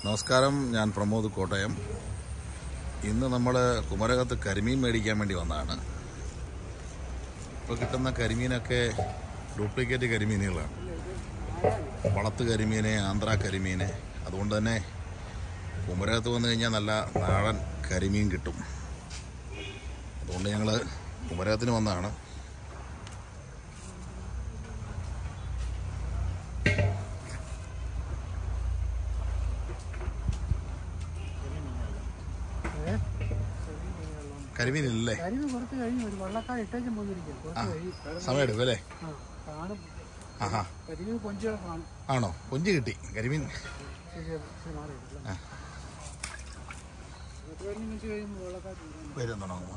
നമസ്കാരം ഞാൻ പ്രമോദ് കോട്ടയം ഇന്ന് നമ്മൾ കുമരകത്ത് കരിമീൻ മേടിക്കാൻ വേണ്ടി വന്നതാണ് ഇപ്പോൾ കിട്ടുന്ന കരിമീനൊക്കെ ഡ്യൂപ്ലിക്കേറ്റ് കരിമീനുകളാണ് വളത്ത് കരിമീന് ആന്ധ്ര കരിമീന് അതുകൊണ്ട് തന്നെ കുമരകത്ത് വന്നു കഴിഞ്ഞാൽ നല്ല നാടൻ കരിമീൻ കിട്ടും അതുകൊണ്ട് ഞങ്ങൾ കുമരകത്തിന് വന്നതാണ് കരിമീനില്ലേ കരിമീൻ കുറച്ച് കഴിഞ്ഞു ഒരു വള്ളക്കാർ ഇട്ടേച്ചും പോന്നിരിക്കും കുറച്ച് കഴിയും സമയം എടുക്കും അല്ലേ ആ കാണും ആഹാ കരിമീൻ കൊഞ്ചുകൾ കാണും ആണോ കൊഞ്ച് കിട്ടി കരിമീൻ ശരി ശരി മാറിയിട്ടില്ല പത്ത് പതിനഞ്ച് മിനിറ്റ് കഴിയുമ്പോൾ വള്ളക്കാർ വരും തുടങ്ങും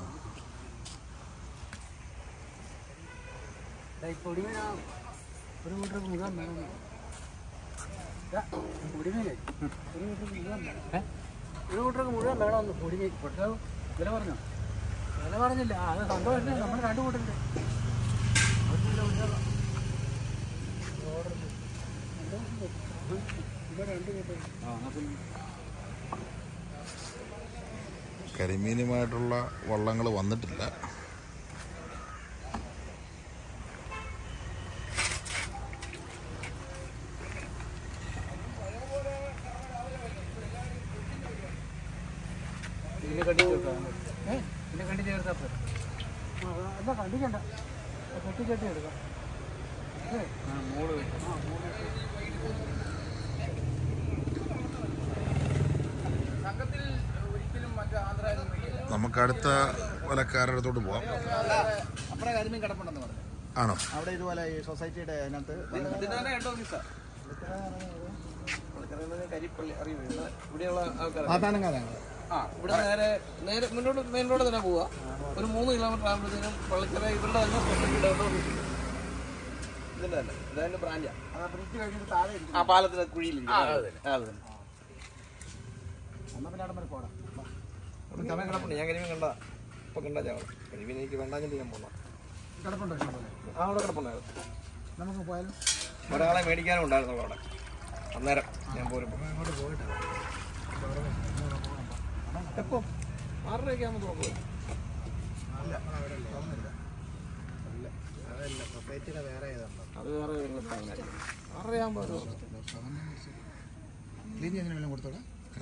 പൊടിമീനാ ഒരു മീറ്റർ മുഴുവൻ വേണം ദാ, പൊടിമീനേ ഒരു മീറ്റർ മുഴുവൻ വേണം ഏ? ഒരു മീറ്റർ മുഴുവൻ വേണമെന്ന് പൊടിമീൻ പക്ഷേ വില പറഞ്ഞോ വില പറഞ്ഞില്ല ആ, അത് സന്തോഷം നമ്മൾ രണ്ട് കൂട്ടുണ്ട് രണ്ട് കൂട്ടം കരിമീനുമായിട്ടുള്ള വള്ളങ്ങൾ വന്നിട്ടില്ല ഇതിനെ കണ്ടി ചേർക്കാം ഏ ഇതിനെ കണ്ടി ചേർത്താ പോരെ. ആ അതാ- എന്നാ കണ്ടിക്കണ്ട കെട്ടി കെട്ടി എടുക്കാം ഏ ആ മൂട് ആ മൂട് നമുക്ക് അടുത്ത വലക്കാരുടെ അടുത്തോട്ട് പോവാം അപ്പുറം കരിമീൻ കിടപ്പുണ്ടെന്ന് പറഞ്ഞു ആണോ അവിടെ ഇതുപോലെ ഈ സൊസൈറ്റിയുടെ അതിനകത്ത് കരിപ്പള്ളി അറിയോ ഇവിടെയുള്ള ആൾക്കാർ ആത്താണങ്ങാതെ ആ ഇവിടെ നേരെ നേരെ മുന്നോട്ട് മെയിൻ റോഡ് തന്നെ പോവാ ഒരു മൂന്ന് കിലോമീറ്റർ ആകുമ്പോഴത്തേനും പള്ളിക്കര ഇവരുടെ തന്നെ സൊസൈറ്റിയുടെ ഓഫീസ് ഇതിന്റെ തന്നെ ഇതതിന്റെ ബ്രാൻഡാ ബ്രിഡ്ജ് കഴിഞ്ഞിട്ട് താഴെ ഇരിക്കും ആ പാലത്തിന് കുഴിയിൽ എന്നാ പിന്നെ അവിടെ വരെ പോടാം സമയം കിടപ്പുണ്ട് ഞാൻ കരിമീൻ കണ്ട ഇപ്പൊ കണ്ട ചാവണം കരിമീൻ എനിക്ക് വേണ്ടാഞ്ഞിട്ട് ഞാൻ പോന്ന കിടപ്പുണ്ടോ ഇഷ്ടം പോലെ ആ അവിടെ കിടപ്പുണ്ടായിരുന്നു നമുക്ക് പോയാലും ഒരാളെ മേടിക്കാനും ഉണ്ടായിരുന്നു അവിടെ അന്നേരം ഞാൻ പോരും അങ്ങോട്ട് പോയിട്ട് എപ്പോ ആറരയൊക്കെ ആകുമ്പോൾ പോകും അല്ല അവിടെ തോന്നുന്നില്ല അല്ല അതല്ല സൊസൈറ്റിയുടെ വേറെ ഏതാണോ അത് വേറെ ഏതെങ്കിലും സ്ഥലമായിരിക്കും. ആറരയാകുമ്പോൾ ഒരു ലിനി എങ്ങനെ വല്ലതും കൊടുത്തോടാ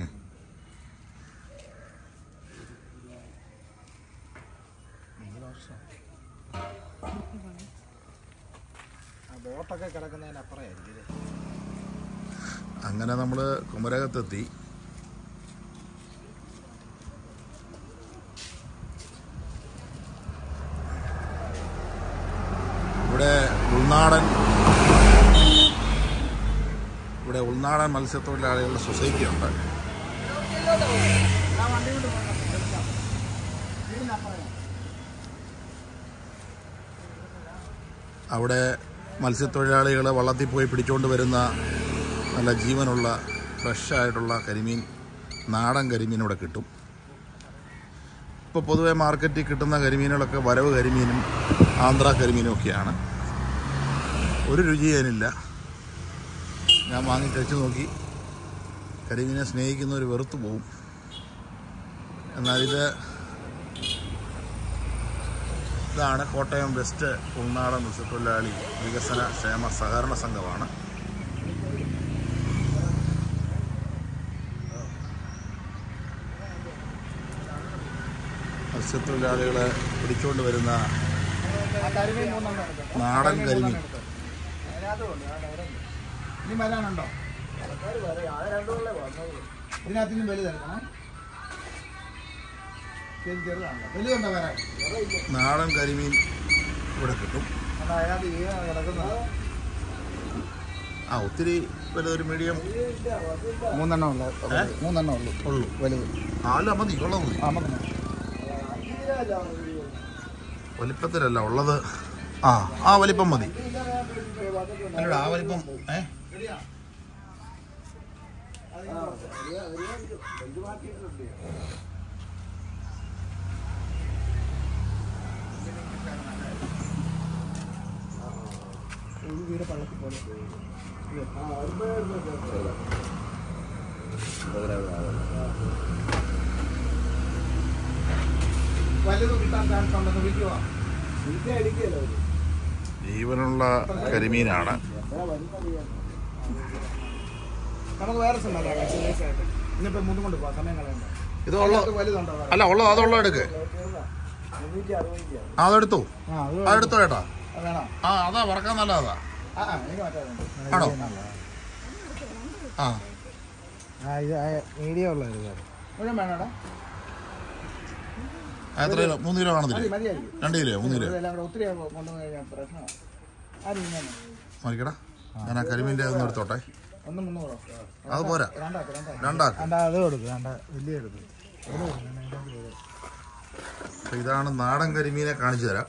ബോട്ടൊക്കെ കിടക്കുന്നതിന് അപ്പുറമായിരിക്കും ഇത് അങ്ങനെ നമ്മൾ കുമരകത്തെത്തി ഇവിടെ ഉൾനാടൻ ഇവിടെ ഉൾനാടൻ മത്സ്യത്തൊഴിലാളികളുടെ സൊസൈറ്റി ഉണ്ട് അവിടെ മത്സ്യത്തൊഴിലാളികൾ വള്ളത്തിൽ പോയി പിടിച്ചുകൊണ്ട് വരുന്ന നല്ല ജീവനുള്ള ഫ്രഷായിട്ടുള്ള കരിമീൻ നാടൻ കരിമീൻ ഇവിടെ കിട്ടും ഇപ്പോൾ പൊതുവെ മാർക്കറ്റിൽ കിട്ടുന്ന കരിമീനുകളൊക്കെ വരവ് കരിമീനും ആന്ധ്ര കരിമീനും ഒക്കെയാണ് ഒരു രുചി അതിനില്ല ഞാൻ വാങ്ങി കഴിച്ചു നോക്കി കരിമീനെ സ്നേഹിക്കുന്നവർ വെറുത്തു പോവും എന്നാൽ ഇത് ഇതാണ് കോട്ടയം വെസ്റ്റ് ഉൾനാടൻ മത്സ്യത്തൊഴിലാളി വികസന ക്ഷേമ സഹകരണ സംഘമാണ് മത്സ്യത്തൊഴിലാളികളെ പിടിച്ചുകൊണ്ട് വരുന്ന ആ കരിമീൻ മൂന്നെണ്ണം എടുക്കാം നാടൻ കരിമീൻ ഇനി വരാനുണ്ടോ ഇതിനകത്ത് ഇനി വലുതെടുക്കണം ശരി ചെറുതാണല്ലോ വലുതുണ്ടോ വരാൻ നാടൻ കരിമീൻ ഇവിടെ കിട്ടും അല്ല അതിനകത്ത് ഈ കിടക്കുന്നത് ആ ഒത്തിരി വലുതൊരു മീഡിയം മൂന്നെണ്ണം ഉള്ളു മൂന്നെണ്ണം ഉള്ളു ഉള്ളൂ വലുത് അല്ല മതി ഉള്ളത് മതി ആ നമുക്ക് വലിപ്പത്തിലല്ല ഉള്ളത് ആ ആ വലിപ്പം മതി അല്ലടാ ആ വലിപ്പം ഏ വീട് പള്ളത്തിൽ പോലെ വലുത് കിട്ടാൻ ചാൻസ് ഉണ്ടെന്ന് വിൽക്കുവാ ജീവനുള്ള കരിമീനാണ് നമുക്ക് വേറെ സമയം ഇന്നിപ്പോ മുന്നും കൊണ്ട് പോവാം സമയം കളയണ്ട ഇത് ഉള്ള അതിനകത്ത് വലുതുണ്ടോ വേറെ? അല്ല ഉള്ളത് അതുള്ള എടുക്ക് ആ, അതെടുത്തു ആ അത് അതെടുത്തോ ചേട്ടാ അത് വേണോ ആ അതാ വറക്കാൻ നല്ലതാ ആ ആ എനിക്ക് മറ്റേ ആണോ ആ ആ ഇത് മീഡിയം ഉള്ള മുഴുവൻ വേണോടാ ആ, എത്ര കിലോ മൂന്ന് കിലോ മതി കാണത്തില്ലേ മതിയായിരിക്കും രണ്ട് കിലോ മൂന്ന് കിലോ ഇതെല്ലാം കൂടെ ഒത്തിരി കൊണ്ടുവന്ന് കഴിഞ്ഞാൽ പ്രശ്നമാണ് ആരും ഇങ്ങനെ മറിക്കടാ ഞാൻ ആ കരിമീൻ്റെ ഒന്ന് എടുത്തോട്ടെ ഒന്ന് മുന്നൂറോ അത് പോരാ രണ്ടാക്ക് രണ്ടാക്ക് രണ്ടാക്ക് രണ്ടാ അത് കൊടുക്കും രണ്ടാ വലിയ എടുക്കും അപ്പൊ ഇതാണ് നാടൻ കരിമീനെ കാണിച്ചു തരാം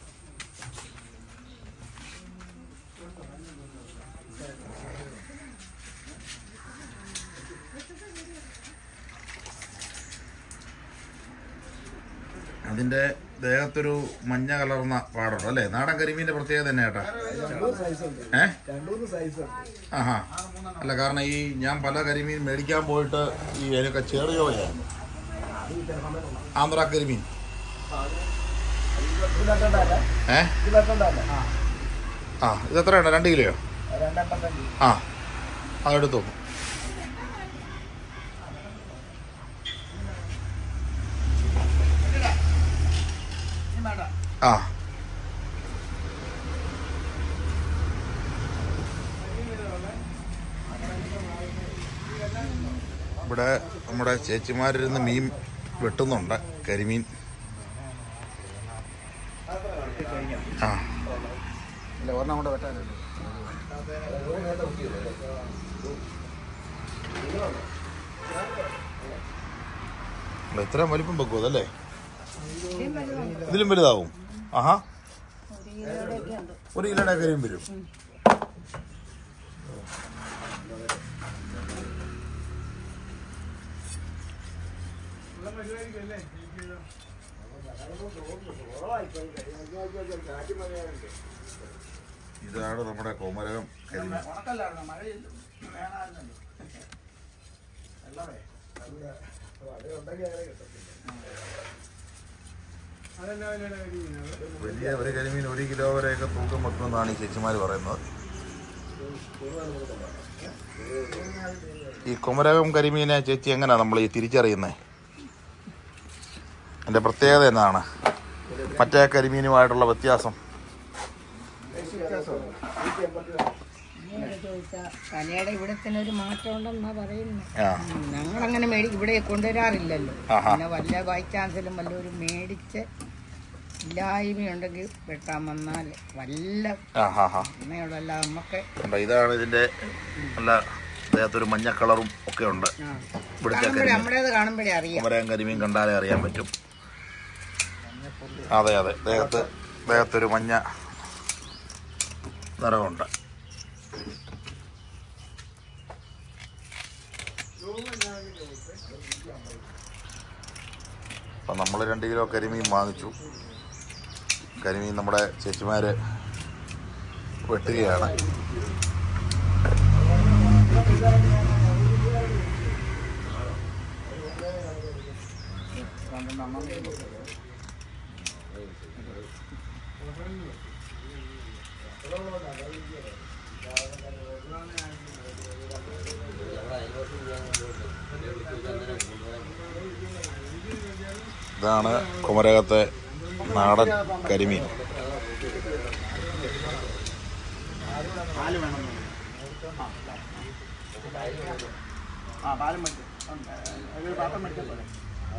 അതിന്റെ ദേഹത്തൊരു മഞ്ഞ കലർന്ന പാടുണ്ട് അല്ലേ നാടൻ കരിമീന്റെ പ്രത്യേകത തന്നെ ഏട്ടാ ഏ ആഹാ അല്ല കാരണം ഈ ഞാൻ പല കരിമീൻ മേടിക്കാൻ പോയിട്ട് ഈ അതിനൊക്കെ ചേറിയോയാ ആന്ധ്ര കരിമീൻ ഏ ആ ഇത് എത്രയാണ് രണ്ട് കിലോയോ ആ അതെടുത്തു ആ ഇവിടെ നമ്മുടെ ചേച്ചിമാരിരുന്ന് മീൻ വെട്ടുന്നുണ്ട് കരിമീൻ ആ ഇല്ല ഒരെണ്ണം കൂടെ വെട്ടാനുള്ളൂ ഇവിടെ ഇത്രയും വലിപ്പം വെക്കും അതല്ലേ ഇതിലും വലുതാവും ആഹാ ഒരു കിലോയുടെ കരിയും വരും ഇതാണ് നമ്മുടെ കോമരകം കരിമീൻ ഉണക്കല്ലായിരുന്നു മഴ വേണമായിരുന്നല്ലോ വെള്ളമേ അത് ഉണ്ടെങ്കിൽ അങ്ങനെ കിട്ടത്തില്ല വലിയ ഒരു കരിമീൻ ഒരു കിലോ വരെയൊക്കെ തൂക്കം വെക്കുമെന്നാണ് ഈ ചേച്ചിമാർ പറയുന്നത് ഈ കുമരകം കരിമീനെ ചേച്ചി എങ്ങനെയാ നമ്മൾ ഈ തിരിച്ചറിയുന്നത് അതിന്റെ പ്രത്യേകത എന്താണ് മറ്റേ കരിമീനുമായിട്ടുള്ള വ്യത്യാസം ഇങ്ങനെ ചോദിച്ചാ കലയുടെ ഇവിടെ തന്നെ ഒരു മാറ്റം ഉണ്ടെന്നാ പറയുന്നത് ആ ഞങ്ങളങ്ങനെ മേടി ഇവിടെ കൊണ്ടുവരാറില്ലല്ലോ ആഹാ. പിന്നെ വല്ല ബൈ ചാൻസിലും വല്ലവരും മേടിച്ച് ഇല്ലായ്മയുണ്ടെങ്കിൽ വെട്ടാൻ വന്നാൽ വല്ല ആ ഹാ ഹാ അമ്മയോടല്ല നമുക്ക് കണ്ടോ ഇതാണ് ഇതിന്റെ നല്ല ദേഹത്തൊരു മഞ്ഞ കളറും ഒക്കെ ഉണ്ട് ആ. ഇവിടുത്തെ കാണുമ്പോഴേ കരിമീൻ നമ്മുടേത് കാണുമ്പോഴേ അറിയാം കുമരകം കരിമീൻ കണ്ടാലേ അറിയാൻ പറ്റും അതെ അതെ ദേഹത്ത് ദേഹത്തൊരു മഞ്ഞ നിറമുണ്ട് അപ്പം നമ്മൾ രണ്ട് കിലോ കരിമീൻ വാങ്ങിച്ചു കരിമീൻ നമ്മുടെ ചേച്ചിമാര് വെട്ടുകയാണ് ഇതാണ് കുമരകത്തെ നാടൻ കരിമീൻ ആ പാലും മതി ഒരു പാത്രം മേടിച്ചാൽ പോലെ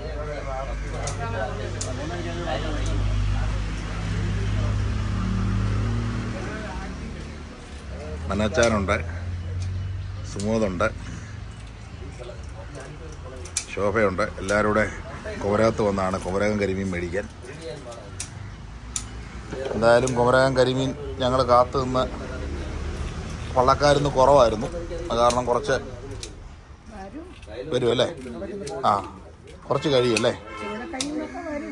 മനച്ചാനുണ്ട് സുമോദുണ്ട് ശോഭയുണ്ട് എല്ലാവരും കൂടെ കുമരകത്ത് വന്നാണ് കുമരകം കരിമീൻ മേടിക്കാൻ എന്തായാലും കുമരകം കരിമീൻ ഞങ്ങൾ കാത്തു നിന്ന് വള്ളക്കാരിന്ന് കുറവായിരുന്നു അത് കാരണം കുറച്ച് വരും അല്ലേ ആ കുറച്ച് കഴിയും അല്ലേ ഇവിടെ കഴിയുമ്പോഴൊക്കെ വരും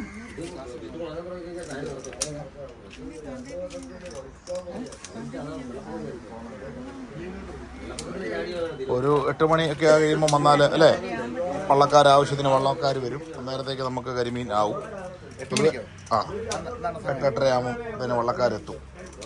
ഒരു എട്ട് മണിയൊക്കെ കഴിയുമ്പോൾ വന്നാൽ അല്ലേ വള്ളക്കാർ ആവശ്യത്തിന് വള്ളക്കാർ വരും അന്നേരത്തേക്ക് നമുക്ക് കരിമീൻ ആവും പൊതുവെ ആ എട്ടെട്ടര ആകുമ്പോൾ ഇതിന് വള്ളക്കാരെത്തും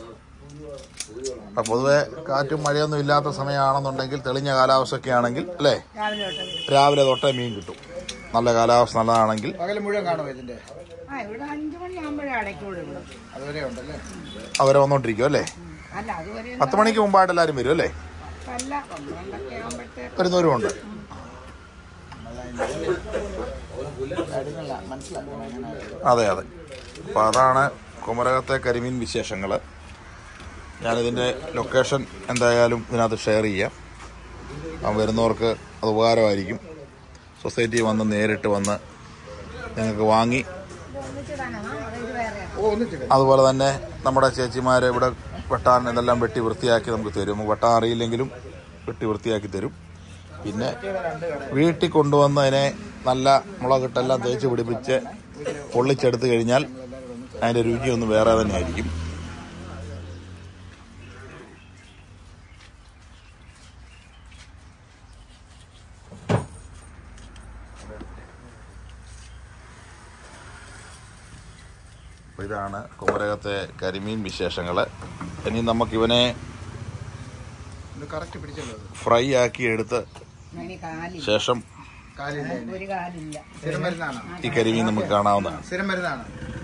അപ്പം പൊതുവെ കാറ്റും മഴയൊന്നും ഇല്ലാത്ത സമയമാണെന്നുണ്ടെങ്കിൽ തെളിഞ്ഞ കാലാവസ്ഥയൊക്കെ ആണെങ്കിൽ അല്ലേ രാവിലെ തൊട്ടേ മീൻ കിട്ടും നല്ല കാലാവസ്ഥ നല്ലതാണെങ്കിൽ പകല് മുഴുവൻ കാണുമോ ഇതിന്റെ ആ ഇവിടെ അഞ്ചു മണിയാകുമ്പോഴേ അടയ്ക്കുള്ളൂ ഇവിടെ അതുവരെ ഉണ്ടല്ലേ അവരെ വന്നോണ്ടിരിക്കും അല്ലേ അല്ല അതുവരെ പത്ത് മണിക്ക് മുമ്പായിട്ട് എല്ലാവരും വരും അല്ലേ അല്ല പന്ത്രണ്ടൊക്കെ ആകുമ്പോഴത്തേക്ക് വരുന്നവരും ഉണ്ട് കാര്യങ്ങളില്ല മനസ്സിലാക്കണം അങ്ങനെ അതെ അതെ അപ്പോൾ അതാണ് കുമരകത്തെ കരിമീൻ വിശേഷങ്ങൾ ഞാനിതിൻ്റെ ലൊക്കേഷൻ എന്തായാലും ഇതിനകത്ത് ഷെയർ ചെയ്യാം ആ വരുന്നവർക്ക് അത് ഉപകാരമായിരിക്കും സൊസൈറ്റി വന്ന് നേരിട്ട് വന്ന് നിങ്ങൾക്ക് വാങ്ങി ഒന്നിച്ച് തന്നെ ഇത് വേറെ ഓ ഒന്നിച്ചിട്ട് അതുപോലെ തന്നെ നമ്മുടെ ചേച്ചിമാർ ഇവിടെ വെട്ടാൻ ഇതെല്ലാം വെട്ടി വൃത്തിയാക്കി നമുക്ക് തരും നമുക്ക് വെട്ടാൻ അറിയില്ലെങ്കിലും വെട്ടി വൃത്തിയാക്കി തരും പിന്നെ വീട്ടിൽ കൊണ്ടുവന്ന് അതിനെ നല്ല മുളകിട്ടെല്ലാം തേച്ച് പിടിപ്പിച്ച് പൊള്ളിച്ചെടുത്ത് കഴിഞ്ഞാൽ അതിൻ്റെ രുചി ഒന്ന് വേറെ തന്നെ ആയിരിക്കും അപ്പോൾ ഇതാണ് കുമരകത്തെ കരിമീൻ വിശേഷങ്ങൾ ഇനി നമുക്കിവനെ ഇത് കറക്റ്റ് പിടിച്ചല്ലോ അത്. ഫ്രൈ ആക്കി എടുത്ത് അതിന് കാലില്ല ശേഷം കാലില്ല ഇതിന്. ഒരു കാലില്ല സ്ഥിരം മരുന്നാണ് ഈ കരിമീൻ നമുക്ക് കാണാവുന്നതാണ് സ്ഥിരം മരുന്നാണ്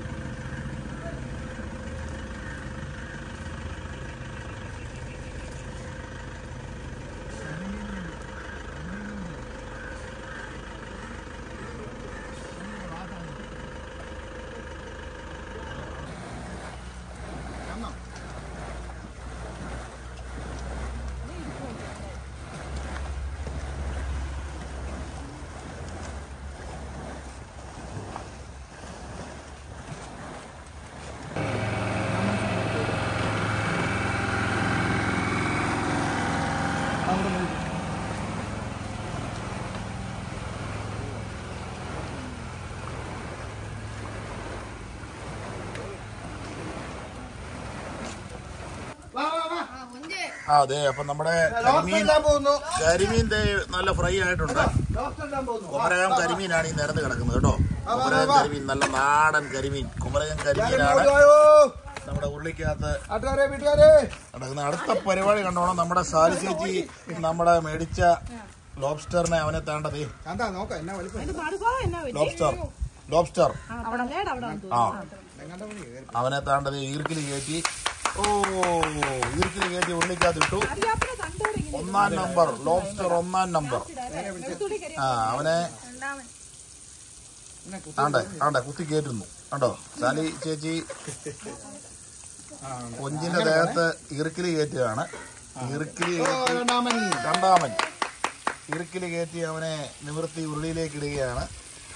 ആ അതെ അപ്പൊ നമ്മുടെ കരിമീൻ പോകുന്നു കരിമീൻ ദേ നല്ല ഫ്രൈ ആയിട്ടുണ്ട് കുമരകം കരിമീനാണ് ഈ നിരന്ന് കിടക്കുന്നത് കേട്ടോ കുമരകം കരിമീൻ നല്ല നാടൻ കരിമീൻ കുമരകം കരിമീനാണ് നമ്മുടെ ഉള്ളിക്കകത്ത് നാട്ടുകാരെ വീട്ടുകാരെ നടക്കുന്ന അടുത്ത പരിപാടി കണ്ടോണം നമ്മുടെ സാലി ചേച്ചി നമ്മുടെ മേടിച്ച ലോബ്സ്റ്ററിനെ അവനെ താണ്ടതേ എന്താ നോക്കാം എന്നാ വലിപ്പം ലോബ്സ്റ്റർ ലോബ്സ്റ്റർ ആ എങ്ങാണ്ട് മതി കേറി. അവനെ താണ്ടത് ഈർക്കിൽ കയറ്റി ഓ ഈർക്കിൽ കയറ്റി ഉള്ളിക്കകത്ത് ഇട്ടു ഒന്നാം നമ്പർ ലോബ്സ്റ്റർ ഒന്നാം നമ്പർ ആ അവനെ ആണ്ടെ ആണ്ടെ കുത്തി കയറ്റുന്നു കണ്ടോ സാലി ചേച്ചി കൊഞ്ചിന്റെ ദേഹത്ത് ഈർക്കിലി കയറ്റുകയാണ് ഈർക്കിലി കയറ്റി രണ്ടാമൻ രണ്ടാമൻ ഈർക്കിലി കയറ്റി അവനെ നിവൃത്തി ഉരുളിയിലേക്ക് ഇടുകയാണ്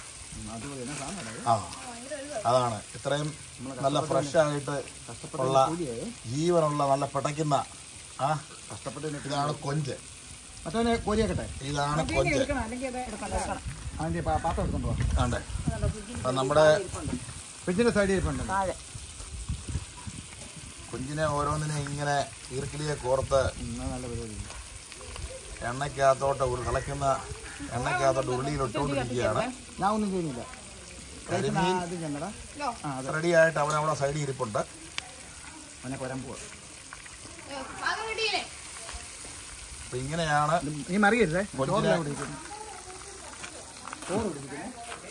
ആ അതാണ് ഇത്രയും നല്ല ഫ്രഷ് ആയിട്ട് ഉള്ള ജീവനുള്ള നല്ല പിടയ്ക്കുന്ന ആ ഇതാണ് കൊഞ്ച് മറ്റവനെ കോരിയാക്കട്ടെ ഇതാണ് കൊഞ്ച് അതിന്റെ പാ- പാത്രം എടുത്തോണ്ട് പോവാം ആണ്ടേ അപ്പൊ നമ്മുടെ ഫ്രിഡ്ജിന്റെ സൈഡിൽ ഇരിപ്പുണ്ട് കുഞ്ചിനെ ഓരോന്നിനെ ഇങ്ങനെ ഈർക്കിലിയെ കോർത്ത് നല്ല പരിപാടി എണ്ണയ്ക്കകത്തോട്ട് ഉരു- കളയ്ക്കുന്ന എണ്ണയ്ക്കകത്തോട്ട് ഉരുളിയിൽ ഇട്ടുകൊണ്ടിരിക്കുകയാണ് ഞാൻ ഒന്നും ചെയ്യുന്നില്ല കരിമീൻ അത് ചെന്നടാ ആ അതെ റെഡി ആയിട്ട് അവൻ അവിടെ സൈഡിൽ ഇരിപ്പുണ്ട് അവനെ കൊരാൻ പോവാ അപ്പൊ ഇങ്ങനെയാണ് നീ മറിയരുതേ കൊഞ്ചിനെ- ചോറിലാ ഇവിടെ ഇരിക്കുന്നത്. ചോറ് ഇവിടെ ഇരിക്കുന്നേ.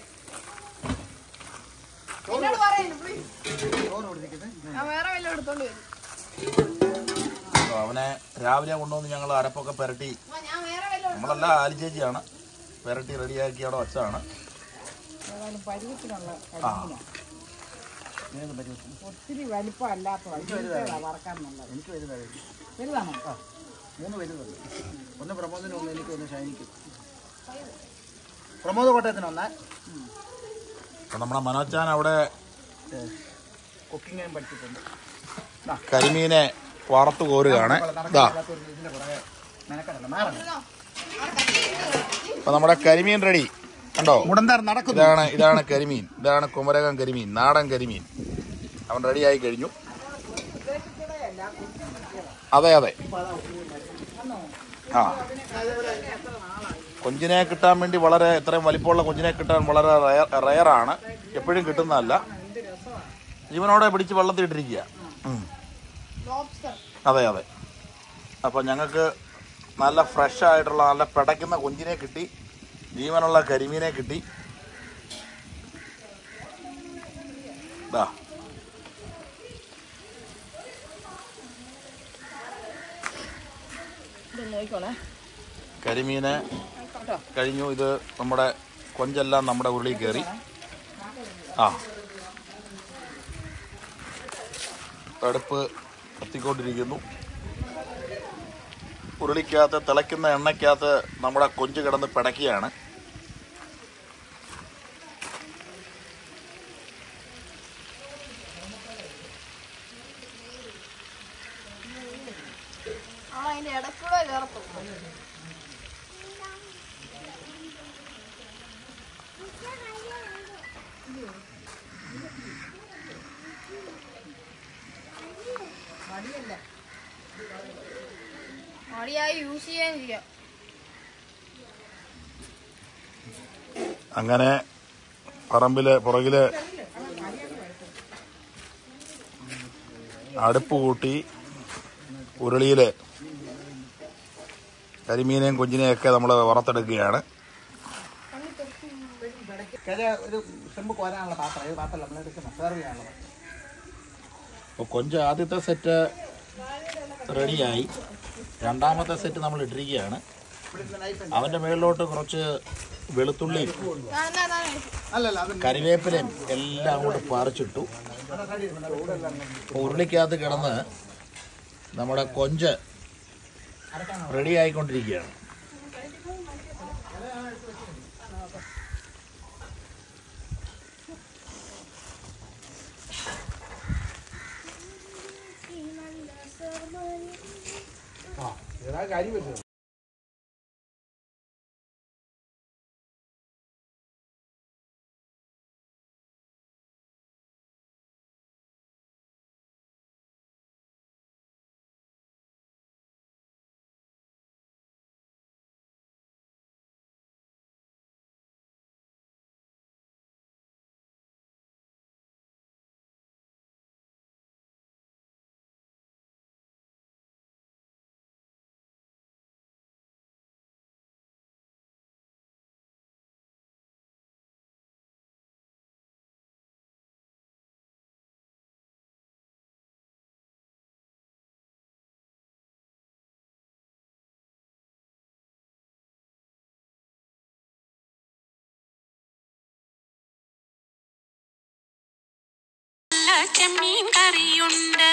ചോറ് ഇവിടെ ഇരിക്കുന്നേ. വേറെ വല്ല എടുത്തോണ്ട് വരും അപ്പൊ അവനെ രാവിലെ കൊണ്ടുവന്ന് ഞങ്ങൾ അരപ്പൊക്കെ പുരട്ടി ആ, ഞാൻ വേറെ വല്ല നമ്മളെല്ലാം ആലിച്ചേച്ചിയാണ് പുരട്ടി റെഡിയാക്കി അവിടെ വെച്ചതാണ് ഏതായാലും പരുവത്തിനുള്ള ആ ഏത് പരിവസം? ഒത്തിരി വലിപ്പമല്ലാത്ത വറക്കാൻ നല്ലത് എനിക്ക് വരുന്നത് വലുതാണോ മൂന്ന് വരുന്നുണ്ട് ഒന്ന് പ്രമോദിന് ഒന്ന് എനിക്ക് ഒന്ന് ഷൈനിക്ക് പ്രമോദ് കോട്ടയത്തിന് ഒന്ന് അപ്പൊ നമ്മുടെ മനോജാൻ അവിടെ കുക്കിംഗ് പഠിച്ചിട്ടുണ്ട് കരിമീനെ വറുത്ത് കോരുകയാണ് ഇതാ ഇതിന്റെ പുറകെ മെനക്കെടണ്ട മാറണം അപ്പൊ നമ്മുടെ കരിമീൻ റെഡി കണ്ടോ മുടന്താർ നടക്കുന്നു ഇതാണ് ഇതാണ് കരിമീൻ ഇതാണ് കുമരകം കരിമീൻ നാടൻ കരിമീൻ അവൻ റെഡിയായി കഴിഞ്ഞു അതെ അതെ ആ കൊഞ്ചിനെ കിട്ടാൻ വേണ്ടി വളരെ ഇത്രയും വലിപ്പമുള്ള കൊഞ്ചിനെ കിട്ടാൻ വളരെ റയറാണ് എപ്പോഴും കിട്ടുന്നതല്ല ജീവനോടെ പിടിച്ച് വെള്ളത്തിൽ ഇട്ടിരിക്കുക ഉം. അതെ അതെ അപ്പോൾ ഞങ്ങൾക്ക് നല്ല ഫ്രഷ് ആയിട്ടുള്ള നല്ല പിടയ്ക്കുന്ന കൊഞ്ചിനെ കിട്ടി ജീവനുള്ള കരിമീനെ കിട്ടി ദാ കരിമീന് കഴിഞ്ഞു ഇത് നമ്മുടെ കൊഞ്ചെല്ലാം നമ്മുടെ ഉരുളി കയറി ആ അടുപ്പ് കത്തിക്കൊണ്ടിരിക്കുന്നു ഉരുളിക്കകത്ത് തിളയ്ക്കുന്ന എണ്ണയ്ക്കകത്ത് നമ്മുടെ കൊഞ്ച് കിടന്ന് പിടയ്ക്കുകയാണ് അതിന്റെ ഇടക്കൂടെ കയറത്തുള്ളൂ മടിയായി യൂസ് ചെയ്യുകയും ചെയ്യാം അങ്ങനെ പറമ്പില് പുറകില് അടുപ്പ് കൂട്ടി ഉരുളിയില് കരിമീനെയും കൊഞ്ചിനെയും ഒക്കെ നമ്മൾ വറുത്തെടുക്കുകയാണ് കിഴ ഒരു ചെമ്പ് കോരാനുള്ള പാത്രം ഏത് പാത്രം നമ്മൾ എടുക്കുന്നത് സെർവ് ചെയ്യാനുള്ളത് അപ്പോൾ കൊഞ്ച് ആദ്യത്തെ സെറ്റ് റെഡിയായി രണ്ടാമത്തെ സെറ്റ് നമ്മൾ ഇട്ടിരിക്കുകയാണ് അവൻ്റെ മുകളിലോട്ട് കുറച്ച് വെളുത്തുള്ളിയും ഞാൻ എന്നാ അതാണ് അല്ലല്ല അത് കരിവേപ്പിലയും എല്ലാം കൂടെ പറിച്ചിട്ടു അപ്പോൾ ഉരുളിക്കകത്ത് കിടന്ന് നമ്മുടെ കൊഞ്ച് റെഡി ആയിക്കൊണ്ടിരിക്കുകയാണ് ഏതാ കാര്യം വെച്ചത് ചെമ്മീൻ കറിയുണ്ട്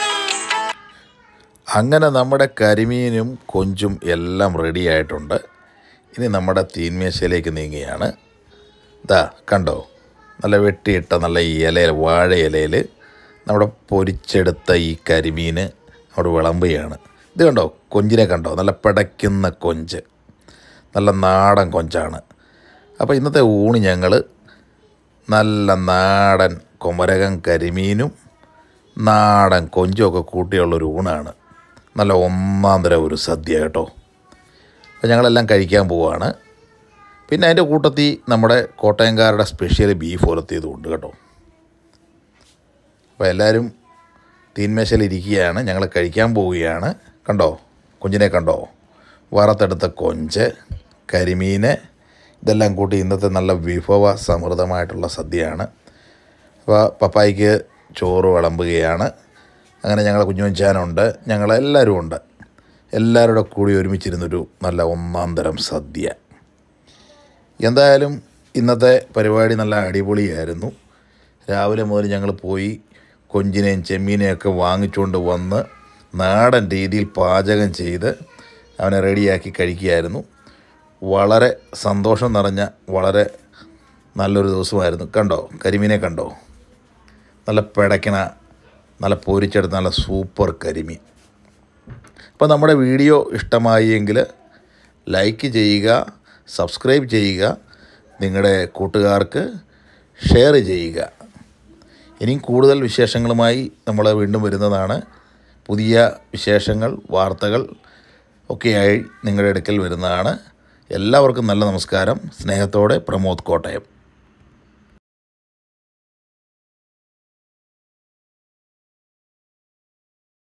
അങ്ങനെ നമ്മുടെ കരിമീനും കൊഞ്ചും എല്ലാം റെഡി ആയിട്ടുണ്ട് ഇനി നമ്മുടെ തീന്മേശയിലേക്ക് നീങ്ങുകയാണ് ദാ കണ്ടോ നല്ല വെട്ടിയിട്ട നല്ല ഈ ഇലയിൽ വാഴ ഇലയിൽ നമ്മുടെ പൊരിച്ചെടുത്ത ഈ കരിമീന് അവിടെ വിളമ്പുകയാണ് ഇത് കണ്ടോ കൊഞ്ചിനെ കണ്ടോ നല്ല പിടയ്ക്കുന്ന കൊഞ്ച് നല്ല നാടൻ കൊഞ്ചാണ് അപ്പോൾ ഇന്നത്തെ ഊണ് ഞങ്ങൾ നല്ല നാടൻ കുമരകം കരിമീനും നാടൻ കൊഞ്ചുമൊക്കെ കൂട്ടിയുള്ളൊരു ഊണാണ് നല്ല ഒന്നാം തരം ഒരു സദ്യ കേട്ടോ അപ്പോൾ ഞങ്ങളെല്ലാം കഴിക്കാൻ പോവുകയാണ് പിന്നെ അതിൻ്റെ കൂട്ടത്തിൽ നമ്മുടെ കോട്ടയംകാരുടെ സ്പെഷ്യൽ ബീഫ് ഉലത്തിയതുണ്ട് കേട്ടോ അപ്പോൾ എല്ലാവരും തീന്മേശയിൽ ഇരിക്കുകയാണ് ഞങ്ങൾ കഴിക്കാൻ പോവുകയാണ് കണ്ടോ കുഞ്ഞിനെ കണ്ടോ വറുത്തെടുത്ത കൊഞ്ച് കരിമീന് ഇതെല്ലാം കൂട്ടി ഇന്നത്തെ നല്ല വിഭവ സമൃദ്ധമായിട്ടുള്ള സദ്യയാണ് അപ്പോൾ പപ്പായിക്ക് ചോറ് വിളമ്പുകയാണ് അങ്ങനെ ഞങ്ങൾ കുഞ്ഞുവച്ചാനുണ്ട് ഞങ്ങളെല്ലാവരും ഉണ്ട് എല്ലാവരുടെ കൂടി ഒരുമിച്ചിരുന്നൊരു നല്ല ഒന്നാം തരം സദ്യ എന്തായാലും ഇന്നത്തെ പരിപാടി നല്ല അടിപൊളിയായിരുന്നു രാവിലെ മുതൽ ഞങ്ങൾ പോയി കൊഞ്ചിനെയും ചെമ്മീനെയും ഒക്കെ വാങ്ങിച്ചുകൊണ്ട് വന്ന് നാടൻ രീതിയിൽ പാചകം ചെയ്ത് അവനെ റെഡിയാക്കി കഴിക്കുകയായിരുന്നു വളരെ സന്തോഷം നിറഞ്ഞ വളരെ നല്ലൊരു ദിവസമായിരുന്നു കണ്ടോ കരിമീനെ കണ്ടോ നല്ല പിടയ്ക്കണ നല്ല പൊരിച്ചെടുത്ത നല്ല സൂപ്പർ കരിമീൻ അപ്പോൾ നമ്മുടെ വീഡിയോ ഇഷ്ടമായി എങ്കിൽ ലൈക്ക് ചെയ്യുക സബ്സ്ക്രൈബ് ചെയ്യുക നിങ്ങളുടെ കൂട്ടുകാർക്ക് ഷെയർ ചെയ്യുക ഇനിയും കൂടുതൽ വിശേഷങ്ങളുമായി നമ്മൾ വീണ്ടും വരുന്നതാണ് പുതിയ വിശേഷങ്ങൾ വാർത്തകൾ ഒക്കെയായി നിങ്ങളുടെ അടുക്കൽ വരുന്നതാണ് എല്ലാവർക്കും നല്ല നമസ്കാരം സ്നേഹത്തോടെ പ്രമോദ് കോട്ടയം